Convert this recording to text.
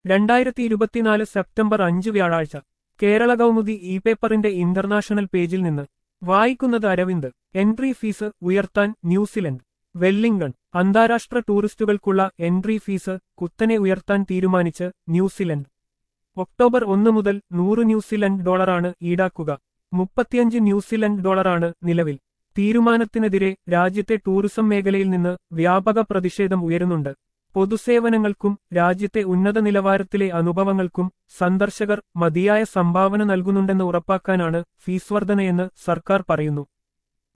രണ്ടായിരത്തി ഇരുപത്തിനാല് സെപ്റ്റംബർ അഞ്ച് വ്യാഴാഴ്ച കേരള കൗമുദി ഇ പേപ്പറിന്റെ ഇന്റർനാഷണൽ പേജിൽ നിന്ന് വായിക്കുന്നത് അരവിന്ദ് എൻട്രി ഫീസ് ഉയർത്താൻ ന്യൂസിലൻഡ് വെല്ലിംഗൺ അന്താരാഷ്ട്ര ടൂറിസ്റ്റുകൾക്കുള്ള എൻട്രി ഫീസ് കുത്തനെ ഉയർത്താൻ തീരുമാനിച്ച് ന്യൂസിലൻഡ് ഒക്ടോബർ ഒന്ന് മുതൽ നൂറ് ന്യൂസിലൻഡ് ഡോളറാണ് ഈടാക്കുക മുപ്പത്തിയഞ്ച് ന്യൂസിലൻഡ് ഡോളറാണ് നിലവിൽ തീരുമാനത്തിനെതിരെ രാജ്യത്തെ ടൂറിസം മേഖലയിൽ നിന്ന് വ്യാപക പ്രതിഷേധം ഉയരുന്നുണ്ട് പൊതുസേവനങ്ങൾക്കും രാജ്യത്തെ ഉന്നത നിലവാരത്തിലെ അനുഭവങ്ങൾക്കും സന്ദർശകർ മതിയായ സംഭാവന നൽകുന്നുണ്ടെന്ന് ഉറപ്പാക്കാനാണ് ഫീസ് വർധനയെന്ന് സർക്കാർ പറയുന്നു